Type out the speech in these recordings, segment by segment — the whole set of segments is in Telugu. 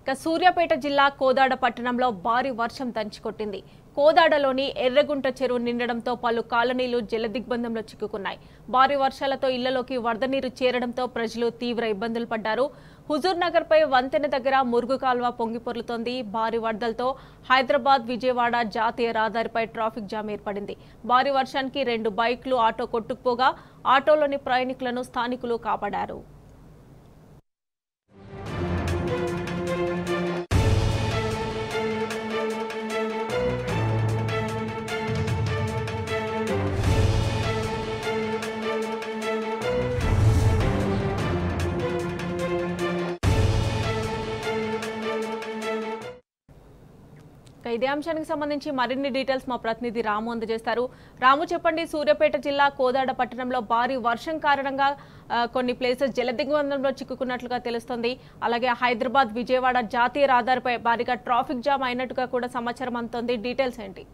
ఇక సూర్యాపేట జిల్లా కోదాడ పట్టణంలో భారీ వర్షం దంచికొట్టింది కోదాడలోని ఎర్రగుంట చెరువు నిండడంతో పలు కాలనీలు జలదిగ్బంధంలో చిక్కుకున్నాయి భారీ వర్షాలతో ఇళ్లలోకి వరద నీరు చేరడంతో ప్రజలు తీవ్ర ఇబ్బందులు పడ్డారు హుజూర్ నగర్ పై వంతెన దగ్గర మురుగు కాల్వ పొంగిపొర్లుతోంది భారీ వరదలతో హైదరాబాద్ విజయవాడ జాతీయ రహదారిపై ట్రాఫిక్ జామ్ ఏర్పడింది భారీ వర్షానికి రెండు బైక్లు ఆటో కొట్టుకుపోగా ఆటోలోని ప్రయాణికులను స్థానికులు కాపాడారు ఇక ఇదే అంశానికి సంబంధించి మరిన్ని డీటెయిల్స్ మా ప్రతినిధి రాము అందజేస్తారు రాము చెప్పండి సూర్యాపేట జిల్లా కోదాడ పట్టణంలో భారీ వర్షం కారణంగా ఆ, కొన్ని ప్లేసెస్ జలదిగ్బంధంలో చిక్కుకున్నట్లుగా తెలుస్తుంది అలాగే హైదరాబాద్ విజయవాడ జాతీయ రహదారిపై భారీగా ట్రాఫిక్ జామ్ అయినట్టుగా కూడా సమాచారం అందుతోంది డీటెయిల్స్ ఏంటి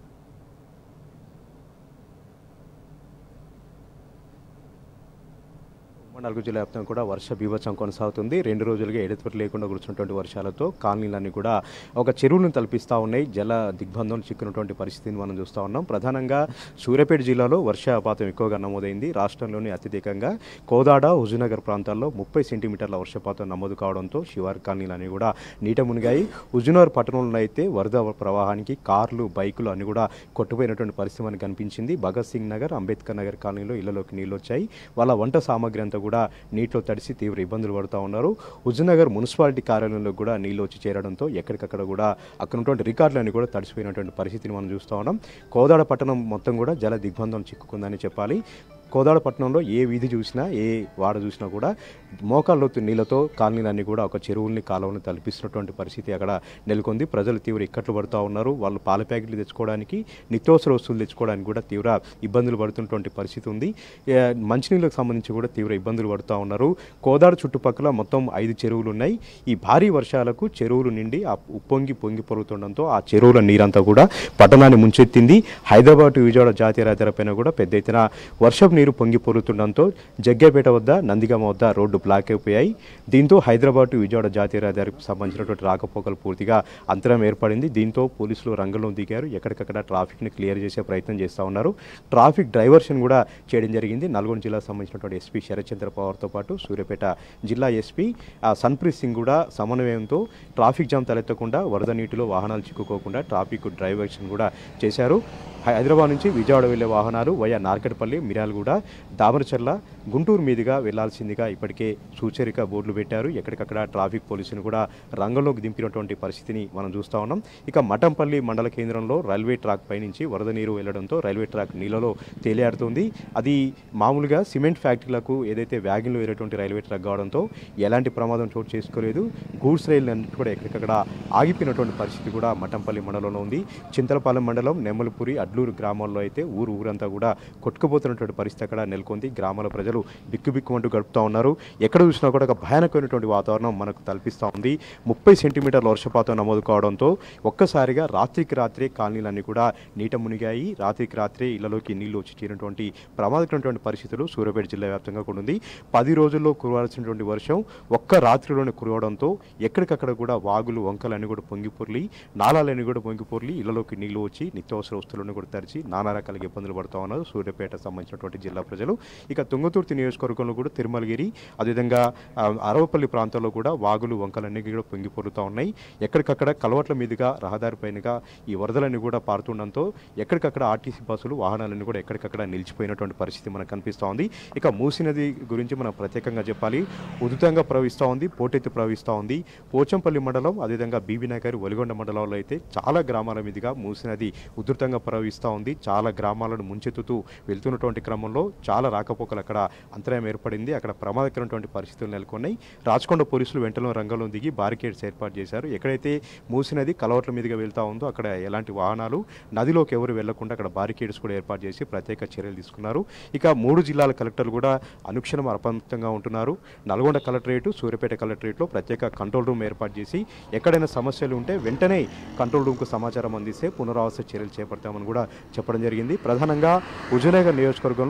ఉమ్మడి జిల్లా వ్యాప్తంగా కూడా వర్ష బీభత్సం కొనసాగుతుంది రెండు రోజులుగా ఎడతెరిపి లేకుండా కురుస్తున్నటువంటి వర్షాలతో కాలనీలన్నీ కూడా ఒక చెరువులను తలపిస్తూ ఉన్నాయి జల దిగ్బంధం చిక్కున్నటువంటి పరిస్థితిని మనం చూస్తూ ఉన్నాం ప్రధానంగా సూర్యాపేట జిల్లాలో వర్షపాతం ఎక్కువగా నమోదైంది రాష్ట్రంలోని అత్యధికంగా కోదాడ హుజూనగర్ ప్రాంతాల్లో ముప్పై సెంటీమీటర్ల వర్షపాతం నమోదు కావడంతో శివారు కాలనీలన్నీ కూడా నీట మునిగాయి హుజూనగర్ పట్టణంలో అయితే వరద ప్రవాహానికి కార్లు బైకులు అన్ని కూడా కొట్టుపోయినటువంటి పరిస్థితి మనకు కనిపించింది భగత్ సింగ్ నగర్ అంబేద్కర్ నగర్ కాలనీలో ఇళ్లలోకి నీళ్లు వచ్చాయి వాళ్ళ వంట సామాగ్రి అంతా కూడా నీటిలో తడిసి తీవ్ర ఇబ్బందులు పడుతూ ఉన్నారు హుజనగర్ మున్సిపాలిటీ కార్యాలయంలో కూడా నీళ్లు వచ్చి చేరడంతో ఎక్కడికక్కడ కూడా అక్కడ ఉన్నటువంటి రికార్డులన్నీ కూడా తడిసిపోయినటువంటి పరిస్థితిని మనం చూస్తూ ఉన్నాం కోదాడ పట్టణం మొత్తం కూడా జల దిగ్బంధం చిక్కుకుందని చెప్పాలి కోదాడ పట్టణంలో ఏ వీధి చూసినా ఏ వాడ చూసినా కూడా మోకాళ్ళలోతు నీళ్లతో కాలనీలన్నీ కూడా ఒక చెరువుల్ని కాలువని తలపిస్తున్నటువంటి పరిస్థితి అక్కడ నెలకొంది ప్రజలు తీవ్ర ఇక్కట్లు పడుతూ ఉన్నారు వాళ్ళు పాల ప్యాకెట్లు తెచ్చుకోవడానికి నిత్యావసర వస్తువులు తెచ్చుకోవడానికి కూడా తీవ్ర ఇబ్బందులు పడుతున్నటువంటి పరిస్థితి ఉంది ఏ, మంచినీళ్ళకు సంబంధించి కూడా తీవ్ర ఇబ్బందులు పడుతూ ఉన్నారు కోదాడ చుట్టుపక్కల మొత్తం ఐదు చెరువులు ఉన్నాయి ఈ భారీ వర్షాలకు చెరువులు నిండి ఆ ఉప్పొంగి పొంగి పొరుగుతుండడంతో ఆ చెరువుల నీరంతా కూడా పట్టణాన్ని ముంచెత్తింది హైదరాబాద్ టు విజయవాడ జాతీయ రహదారి పైన కూడా పెద్ద ఎత్తున వర్షపు నీరు పొంగి పొరుగుతుండడంతో జగ్గేపేట వద్ద నందిగామ వద్ద రోడ్డు బ్లాక్ అయిపోయాయి దీంతో హైదరాబాద్ టు విజయవాడ జాతీయ రహదారికి సంబంధించినటువంటి రాకపోకలు పూర్తిగా అంతరం ఏర్పడింది దీంతో పోలీసులు రంగంలో దిగారు ఎక్కడికక్కడ ట్రాఫిక్ని క్లియర్ చేసే ప్రయత్నం చేస్తూ ఉన్నారు ట్రాఫిక్ డైవర్షన్ కూడా చేయడం జరిగింది నల్గొండ జిల్లాకు సంబంధించినటువంటి ఎస్పీ శరత్చంద్ర పవార్తో పాటు సూర్యాపేట జిల్లా ఎస్పీ ఆ, సన్ప్రీత్ సింగ్ కూడా సమన్వయంతో ట్రాఫిక్ జామ్ తలెత్తకుండా వరద నీటిలో వాహనాలు చిక్కుకోకుండా ట్రాఫిక్ డైవర్షన్ కూడా చేశారు హైదరాబాద్ నుంచి విజయవాడ వెళ్లే వాహనాలు వయా నార్కట్పల్లి మిర్యాలగూడ దామరచర్ల గుంటూరు మీదుగా వెళ్లాల్సిందిగా ఇప్పటికే సూచరిక బోర్డులు పెట్టారు ఎక్కడికక్కడ ట్రాఫిక్ పోలీసులు కూడా రంగంలోకి దింపినటువంటి పరిస్థితిని మనం చూస్తూ ఉన్నాం ఇక మఠంపల్లి మండల కేంద్రంలో రైల్వే ట్రాక్ పైనుంచి వరద నీరు వెళ్లడంతో రైల్వే ట్రాక్ నీళ్ళలో తేలియాడుతుంది అది మామూలుగా సిమెంట్ ఫ్యాక్టరీలకు ఏదైతే వ్యాగిన్లో వేరేటువంటి రైల్వే ట్రాక్ కావడంతో ఎలాంటి ప్రమాదం చోటు చేసుకోలేదు గూడ్స్ రైలు అన్నిటి కూడా ఎక్కడికక్కడ ఆగిపోయినటువంటి పరిస్థితి కూడా మఠంపల్లి మండలంలో ఉంది చింతలపాలెం మండలం నెమ్మలపూరి అడ్లూరు గ్రామాల్లో అయితే ఊరు ఊరంతా కూడా కొట్టుకుపోతున్నటువంటి పరిస్థితి అక్కడ నెలకొంది గ్రామాల ప్రజలు బిక్కుబిక్కుమంటూ గడుపుతూ ఉన్నారు ఎక్కడ చూసినా కూడా ఒక భయానకమైనటువంటి వాతావరణం మనకు కల్పిస్తూ ఉంది ముప్పై సెంటీమీటర్ల వర్షపాతం నమోదు కావడంతో ఒక్కసారిగా రాత్రికి రాత్రే కాలనీలన్నీ కూడా నీట మునిగాయి రాత్రికి రాత్రే ఇళ్లలోకి నీళ్లు వచ్చి చేరినటువంటి ప్రమాదకరమైనటువంటి పరిస్థితులు సూర్యాపేట జిల్లా వ్యాప్తంగా కూడా ఉంది పది రోజుల్లో కురవాల్సినటువంటి వర్షం ఒక్క రాత్రిలోనే కురవడంతో ఎక్కడికక్కడ కూడా వాగులు వంకలన్నీ కూడా పొంగిపొర్లి నాలాలన్నీ కూడా పొంగిపొర్లి ఇళ్లలోకి నీళ్లు వచ్చి నిత్యావసర వస్తువులను కూడా తరిచి నానా రకాలుగా ఇబ్బందులు పడుతూ ఉన్నారు సూర్యాపేట సంబంధించినటువంటి జిల్లా ప్రజలు ఇక తుంగతుర్తి నియోజకవర్గంలో కూడా తిరుమలగిరి అదేవిధంగా ఆ, అరవపల్లి ప్రాంతాల్లో కూడా వాగులు వంకలన్నీ కూడా పొంగి పొరుతూ ఉన్నాయి ఎక్కడికక్కడ కలవట్ల మీదుగా రహదారి పైనగా ఈ వరదలన్నీ కూడా పారుతుండడంతో ఎక్కడికక్కడ ఆర్టీసీ బస్సులు వాహనాలన్నీ కూడా ఎక్కడికక్కడ నిలిచిపోయినటువంటి పరిస్థితి మనకు కనిపిస్తూ ఉంది ఇక మూసీ నది గురించి మనం ప్రత్యేకంగా చెప్పాలి ఉధృతంగా ప్రవహిస్తూ ఉంది పోటెత్తి ప్రవహిస్తూ ఉంది పోచంపల్లి మండలం అదేవిధంగా బీబీనగర్ ఒలిగొండ మండలంలో అయితే చాలా గ్రామాల మీదుగా మూసీ నది ఉధృతంగా ప్రవహిస్తూ ఉంది చాలా గ్రామాలను ముంచెత్తుతూ వెళ్తున్నటువంటి క్రమంలో చాలా రాకపోకలు అక్కడ అంతరాయం ఏర్పడింది అక్కడ ప్రమాదకరమైనటువంటి పరిస్థితులు నెలకొన్నాయి రాచకొండ పోలీసులు వెంటనే రంగంలో దిగి బారికేడ్స్ ఏర్పాటు చేశారు ఎక్కడైతే మూసి నది కలవట్ల మీదుగా వెళ్తా ఉందో అక్కడ ఎలాంటి వాహనాలు నదిలోకి ఎవరు వెళ్లకుండా అక్కడ బారికేడ్స్ కూడా ఏర్పాటు చేసి ప్రత్యేక చర్యలు తీసుకున్నారు ఇక మూడు జిల్లాల కలెక్టర్లు కూడా అనుక్షణం అప్రమత్తంగా ఉంటున్నారు నల్గొండ కలెక్టరేట్ సూర్యాపేట కలెక్టరేట్లో ప్రత్యేక కంట్రోల్ రూమ్ ఏర్పాటు చేసి ఎక్కడైనా సమస్యలు ఉంటే వెంటనే కంట్రోల్ రూమ్కు సమాచారం అందిస్తే పునరావాస చర్యలు చేపడతామని కూడా చెప్పడం జరిగింది ప్రధానంగా హుజూర్నగర్ నియోజకవర్గంలో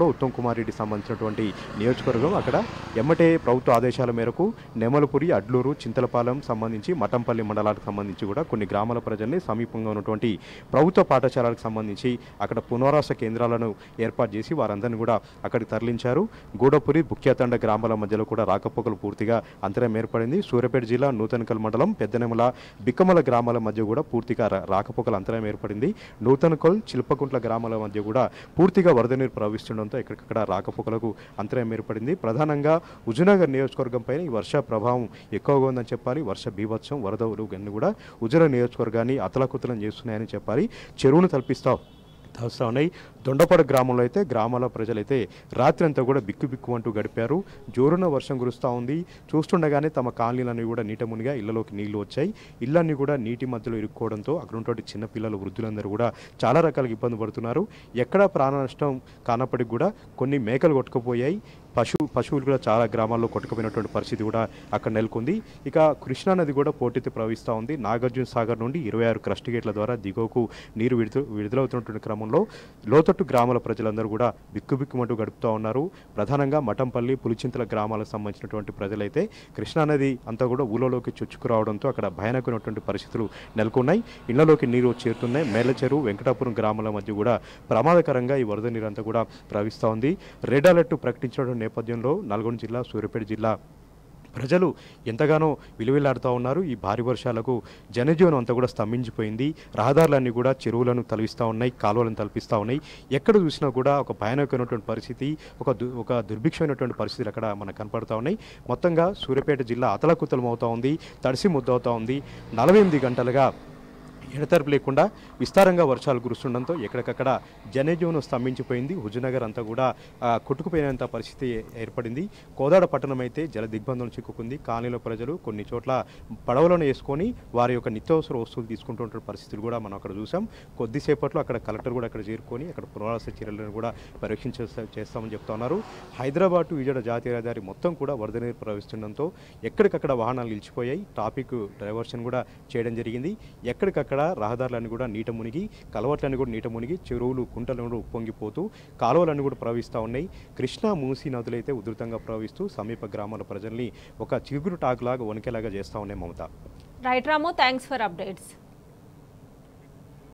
ఉత్తమ్ కుమార్ రెడ్డి సంబంధించినటువంటి నియోజకవర్గం అక్కడ ఎమ్మటే ప్రభుత్వ ఆదేశాల మేరకు నెమలపురి అడ్లూరు చింతలపాలెం సంబంధించి మఠంపల్లి మండలాలకు సంబంధించి కూడా కొన్ని గ్రామాల ప్రజల్ని సమీపంగా ఉన్నటువంటి ప్రభుత్వ పాఠశాలలకు సంబంధించి అక్కడ పునరావాస కేంద్రాలను ఏర్పాటు చేసి వారందరినీ కూడా అక్కడికి తరలించారు గూడపురి బుక్యాతండ గ్రామాల మధ్యలో కూడా రాకపోకలు పూర్తిగా అంతరం ఏర్పడింది సూర్యాపేట జిల్లా నూతనకల్ మండలం పెద్దనెమల బిక్కమల గ్రామాల మధ్య కూడా పూర్తిగా రా- రాకపోకలు అంతరం ఏర్పడింది నూతనకొల్ చిల్పకుంట్ల గ్రామాల మధ్య కూడా పూర్తిగా వరద నీరు ప్రవహిస్తుండడంతో ఎక్కడికక్కడ రాకపోకలకు అంతరం ఏర్పడింది ప్రధానంగా హుజునగర్ నియోజకవర్గం పైన ఈ వర్ష ప్రభావం ఎక్కువగా ఉందని చెప్పాలి వర్ష బీభత్సం వరదలు అన్నీ కూడా హుజునగర్ నియోజకవర్గాన్ని అతలకుతలం చేస్తున్నాయని చెప్పాలి చెరువును తలపిస్తా వస్తూ ఉన్నాయి దొండపాడు గ్రామంలో అయితే గ్రామాల ప్రజలైతే రాత్రి అంతా కూడా బిక్కు బిక్కు అంటూ గడిపారు జోరున వర్షం కురుస్తూ ఉంది చూస్తుండగానే తమ కాలనీలన్నీ కూడా నీట మునిగా ఇళ్లలోకి నీళ్లు వచ్చాయి ఇళ్ళన్నీ కూడా నీటి మధ్యలో ఇరుక్కోవడంతో అక్కడ ఉన్నటువంటి చిన్న పిల్లలు వృద్ధులందరూ కూడా చాలా రకాలుగా ఇబ్బంది పడుతున్నారు ఎక్కడా ప్రాణ నష్టం కానప్పటికి కూడా కొన్ని మేకలు కొట్టుకుపోయాయి పశు పశువులు కూడా చాలా గ్రామాల్లో కొట్టుకుపోయినటువంటి పరిస్థితి కూడా అక్కడ నెలకొంది ఇక కృష్ణా నది కూడా పోటెత్తి ప్రవహిస్తూ ఉంది నాగార్జున సాగర్ నుండి ఇరవై ఆరు క్రస్ట్ గేట్ల ద్వారా దిగువకు నీరు విడుదల విడుదలవుతున్నటువంటి క్రమంలో లోతట్టు గ్రామాల ప్రజలందరూ కూడా బిక్కుబిక్కుమంటూ గడుపుతూ ఉన్నారు ప్రధానంగా మఠంపల్లి పులిచింతల గ్రామాలకు సంబంధించినటువంటి ప్రజలైతే కృష్ణానది అంతా కూడా ఊళ్ళలోకి చొచ్చుకురావడంతో అక్కడ భయానకమైనటువంటి పరిస్థితులు నెలకొన్నాయి ఇళ్లలోకి నీరు చేరుతున్నాయి మేలచెరు వెంకటాపురం గ్రామాల మధ్య కూడా ప్రమాదకరంగా ఈ వరద నీరు అంతా కూడా ప్రవహిస్తూ ఉంది రెడ్ అలర్ట్ ప్రకటించడం నేపథ్యంలో నల్గొండ జిల్లా సూర్యాపేట జిల్లా ప్రజలు ఎంతగానో విలువిల్లాడుతూ ఉన్నారు ఈ భారీ వర్షాలకు జనజీవనం అంతా కూడా స్తంభించిపోయింది రహదారులన్నీ కూడా చెరువులను తలపిస్తూ ఉన్నాయి కాలువలను తలపిస్తూ ఉన్నాయి ఎక్కడ చూసినా కూడా ఒక భయానకమైనటువంటి పరిస్థితి ఒక దు ఒక దుర్భిక్షమైనటువంటి పరిస్థితులు అక్కడ మనకు కనపడతా ఉన్నాయి మొత్తంగా సూర్యాపేట జిల్లా అతలకుతలం అవుతూ ఉంది తడిసి ముద్దవుతూ ఉంది నలభై ఎనిమిది గంటలుగా ఎడతెరపు లేకుండా విస్తారంగా వర్షాలు కురుస్తుండడంతో ఎక్కడికక్కడ జనజీవనం స్తంభించిపోయింది హుజునగర్ అంతా కూడా ఆ, కొట్టుకుపోయినంత పరిస్థితి ఏర్పడింది కోదాడ పట్టణం అయితే జల దిగ్బంధం చిక్కుకుంది కాలనీలో ప్రజలు కొన్ని చోట్ల పడవలను వేసుకొని వారి యొక్క నిత్యావసర వస్తువులు తీసుకుంటున్న పరిస్థితులు కూడా మనం అక్కడ చూసాం కొద్దిసేపట్లో అక్కడ కలెక్టర్ కూడా అక్కడ చేరుకొని అక్కడ పునరావాస చర్యలను కూడా పరీక్షించ చేస్తామని చెప్తా ఉన్నారు హైదరాబాద్ టు విజయవాడ జాతీయ రహదారి మొత్తం కూడా వరద నీరు ప్రవహిస్తుండడంతో ఎక్కడికక్కడ వాహనాలు నిలిచిపోయాయి ట్రాఫిక్ డైవర్షన్ కూడా చేయడం జరిగింది ఎక్కడికక్కడ రహదారులన్నీ కూడా నీట మునిగి కలవట్లన్నీ కూడా నీట మునిగి చెరువులు కుంటలు కూడా ఉప్పొంగిపోతూ కాలువలన్నీ కూడా ప్రవహిస్తూ ఉన్నాయి కృష్ణా మూసీ నదులైతే ఉధృతంగా ప్రవహిస్తూ సమీప గ్రామాల ప్రజల్ని ఒక చిగురు టాకులాగా వణికేలాగా చేస్తూ ఉన్నాయి Mamata right Ramu thanks for updates